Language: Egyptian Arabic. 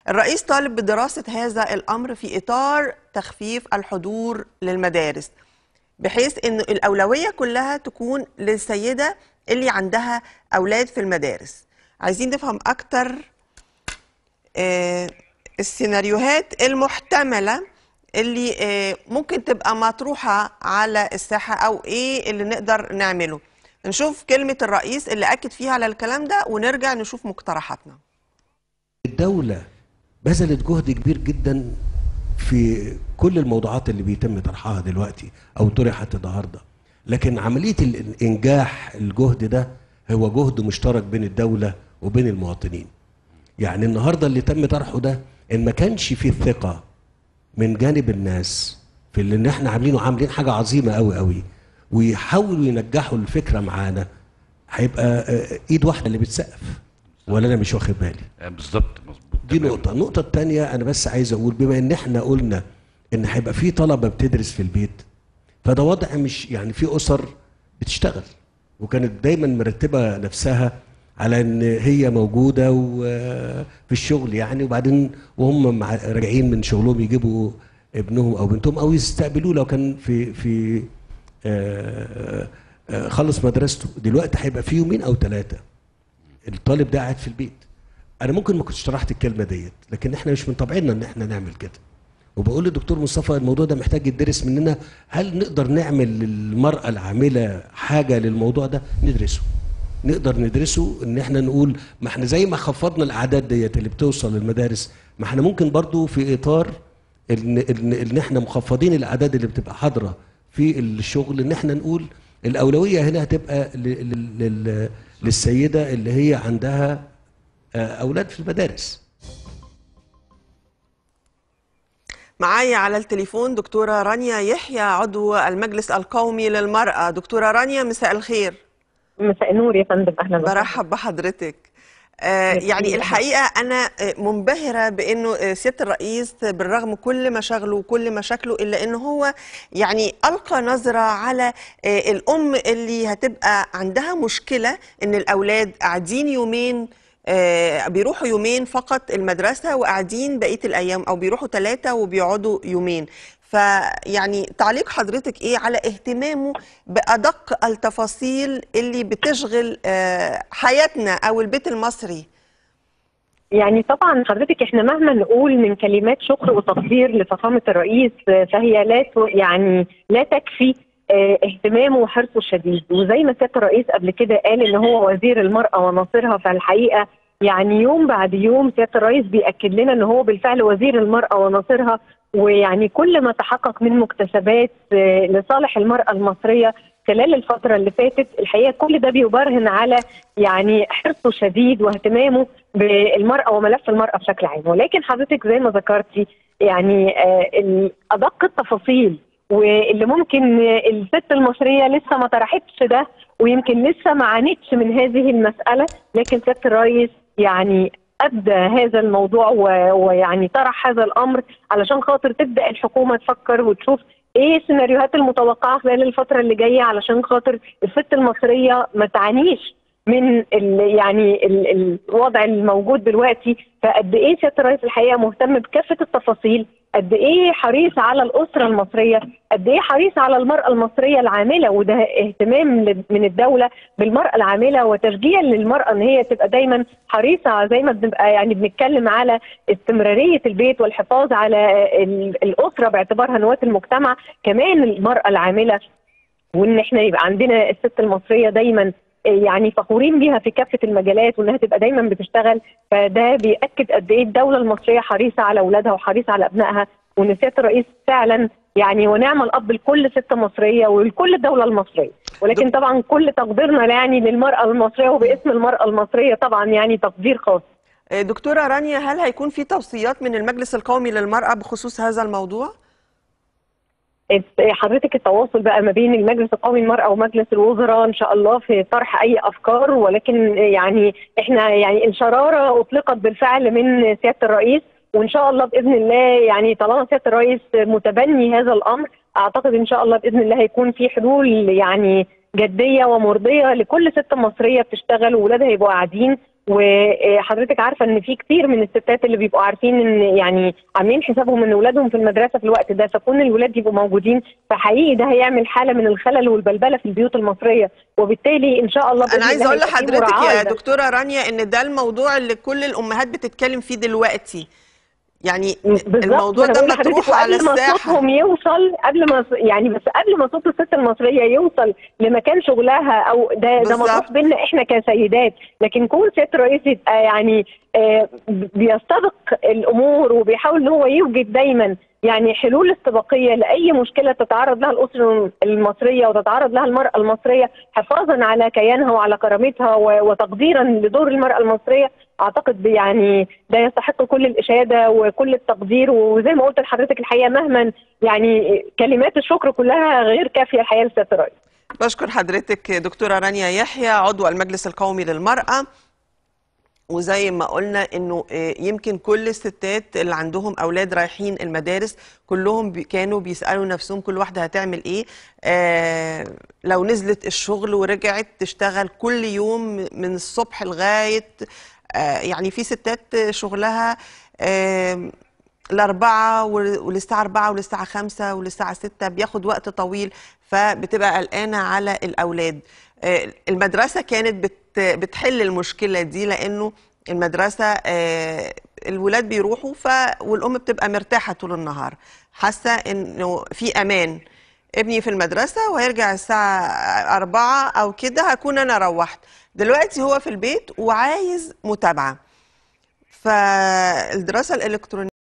الرئيس طالب بدراسة هذا الأمر في إطار تخفيف الحضور للمدارس بحيث أن الأولوية كلها تكون للسيدة اللي عندها أولاد في المدارس عايزين نفهم أكتر آه، السيناريوهات المحتملة اللي آه، ممكن تبقى مطروحة على الساحة أو إيه اللي نقدر نعمله نشوف كلمة الرئيس اللي أكد فيها على الكلام ده ونرجع نشوف مقترحاتنا الدولة بذلت جهد كبير جدا في كل الموضوعات اللي بيتم طرحها دلوقتي او طرحت النهارده لكن عمليه الانجاح الجهد ده هو جهد مشترك بين الدوله وبين المواطنين يعني النهارده اللي تم طرحه ده ان ما كانش فيه الثقه من جانب الناس في اللي ان احنا عاملينه عاملين حاجه عظيمه قوي قوي ويحاولوا ينجحوا الفكره معانا هيبقى آه، ايد واحده اللي بتسقف ولا انا مش واخد بالي آه، بالظبط مظبوط دي تمام. نقطة، النقطة التانية أنا بس عايز أقول بما إن إحنا قلنا إن هيبقى في طلبة بتدرس في البيت فده وضع مش يعني في أسر بتشتغل وكانت دايما مرتبة نفسها على إن هي موجودة وفي الشغل يعني وبعدين وهم مع- راجعين من شغلهم يجيبوا ابنهم أو بنتهم أو يستقبلوه لو كان في في آه، آه، خلص مدرسته دلوقتي هيبقى في يومين أو ثلاثة الطالب ده قاعد في البيت انا ممكن ما كنتش طرحت الكلمه ديت لكن احنا مش من طبعنا ان احنا نعمل كده وبقول للدكتور مصطفى الموضوع ده محتاج يدرس مننا هل نقدر نعمل للمراه العامله حاجه للموضوع ده ندرسه نقدر ندرسه ان احنا نقول ما احنا زي ما خفضنا الاعداد ديت اللي بتوصل للمدارس ما احنا ممكن برضو في اطار ان ان, إن احنا مخفضين الاعداد اللي بتبقى حاضره في الشغل ان احنا نقول الاولويه هنا هتبقى ل- ل- لل- للسيده اللي هي عندها آه، اولاد في المدارس معايا على التليفون دكتورة رانيا يحيى عضو المجلس القومي للمرأة دكتورة رانيا مساء الخير مساء النور يا فندم اهلا وسهلا برحب بحضرتك آه ميرسي. يعني الحقيقة أنا آه، منبهرة بأنه آه، سيادة الرئيس بالرغم كل مشاغله وكل مشاكله إلا أنه هو يعني ألقى نظرة على آه، الأم اللي هتبقى عندها مشكلة أن الأولاد قاعدين يومين آه، بيروحوا يومين فقط المدرسة وقاعدين بقية الأيام أو بيروحوا ثلاثة وبيقعدوا يومين فيعني تعليق حضرتك إيه على اهتمامه بأدق التفاصيل اللي بتشغل آه، حياتنا أو البيت المصري يعني طبعا حضرتك احنا مهما نقول من كلمات شكر وتقدير لفخامه الرئيس آه، فهي لا ت- يعني لا تكفي آه، اهتمامه وحرصه الشديد وزي ما سياده الرئيس قبل كده قال ان هو وزير المراه وناصرها فالحقيقه يعني يوم بعد يوم سياده الرئيس بياكد لنا ان هو بالفعل وزير المراه وناصرها ويعني كل ما تحقق من مكتسبات آه، لصالح المراه المصريه خلال الفتره اللي فاتت الحقيقه كل ده بيبرهن على يعني حرصه شديد واهتمامه بالمرأة وملف المرأة بشكل عام ولكن حضرتك زي ما ذكرتي يعني آه، ال- أدق التفاصيل واللي ممكن آه، الست المصرية لسه ما طرحتش ده ويمكن لسه ما عانتش من هذه المسألة لكن سيادة الرئيس يعني أبدى هذا الموضوع و- ويعني طرح هذا الأمر علشان خاطر تبدأ الحكومة تفكر وتشوف ايه السيناريوهات المتوقعه خلال الفتره اللي جايه علشان خاطر الست المصريه ما تعانيش من ال يعني ال الوضع الموجود دلوقتي فقد ايه سياده الرئيس الحقيقه مهتم بكافه التفاصيل قد ايه حريص على الاسره المصريه قد ايه حريص على المراه المصريه العامله وده اهتمام ل- من الدوله بالمراه العامله وتشجيع للمراه ان هي تبقى دايما حريصه زي ما بنبقى يعني بنتكلم على استمراريه البيت والحفاظ على ال- الاسره باعتبارها نواه المجتمع كمان المراه العامله وان احنا يبقى عندنا الست المصريه دايما يعني فخورين بيها في كافه المجالات وانها تبقى دايما بتشتغل فده بياكد قد ايه الدوله المصريه حريصه على اولادها وحريصه على ابنائها وان سياده الرئيس فعلا يعني ونعم الاب لكل ست مصريه ولكل الدوله المصريه ولكن طبعا كل تقديرنا يعني للمراه المصريه وباسم المراه المصريه طبعا يعني تقدير خاص آه، دكتورة رانيا هل هيكون في توصيات من المجلس القومي للمرأة بخصوص هذا الموضوع؟ حضرتك التواصل بقى ما بين المجلس القومي للمرأة ومجلس الوزراء إن شاء الله في طرح أي أفكار ولكن يعني إحنا يعني الشرارة أطلقت بالفعل من سيادة الرئيس وإن شاء الله بإذن الله يعني طالما سيادة الرئيس متبني هذا الأمر أعتقد إن شاء الله بإذن الله هيكون في حلول يعني جدية ومرضية لكل ست مصرية بتشتغل وولادها يبقوا قاعدين وحضرتك عارفه ان في كتير من الستات اللي بيبقوا عارفين ان يعني عاملين حسابهم ان اولادهم في المدرسه في الوقت ده فكون الولاد يبقوا موجودين فحقيقي ده هيعمل حاله من الخلل والبلبله في البيوت المصريه وبالتالي ان شاء الله بإذن انا عايزه الله اقول هيبقى في لحضرتك مراعاة يا لده. دكتوره رانيا ان ده الموضوع اللي كل الامهات بتتكلم فيه دلوقتي يعني بالظبط الموضوع أنا ده بقول لحضرتك مطروح على وقبل ما الساحه صوتهم يوصل قبل ما يعني بس قبل ما صوت الست المصريه يوصل لمكان شغلها او ده ده بالظبط. مطروح بينا احنا كسيدات لكن كون ست رئيس يبقى يعني آه، بيستبق الامور وبيحاول ان هو يوجد دايما يعني حلول استباقيه لاي مشكله تتعرض لها الاسره المصريه وتتعرض لها المراه المصريه حفاظا على كيانها وعلى كرامتها و- وتقديرا لدور المراه المصريه اعتقد يعني ده يستحق كل الاشاده وكل التقدير وزي ما قلت لحضرتك الحقيقه مهما يعني كلمات الشكر كلها غير كافيه الحقيقه لسياده الرئيس بشكر حضرتك دكتورة رانيا يحيى عضو المجلس القومي للمرأة وزي ما قلنا انه آه، يمكن كل الستات اللي عندهم اولاد رايحين المدارس كلهم بي كانوا بيسالوا نفسهم كل واحده هتعمل ايه آه لو نزلت الشغل ورجعت تشتغل كل يوم من الصبح لغايه آه يعني في ستات شغلها آه الأربعة وال- وللساعة أربعة وللساعة خمسة وللساعة ستة بياخد وقت طويل فبتبقى قلقانة على الأولاد آه، المدرسة كانت بت بتحل المشكلة دي لأنه المدرسة آه، الولاد بيروحوا ف والأم بتبقى مرتاحة طول النهار حاسة إنه في أمان ابني في المدرسة وهيرجع الساعة أربعة أو كده هكون أنا روحت دلوقتي هو في البيت وعايز متابعة فالدراسة الإلكترونية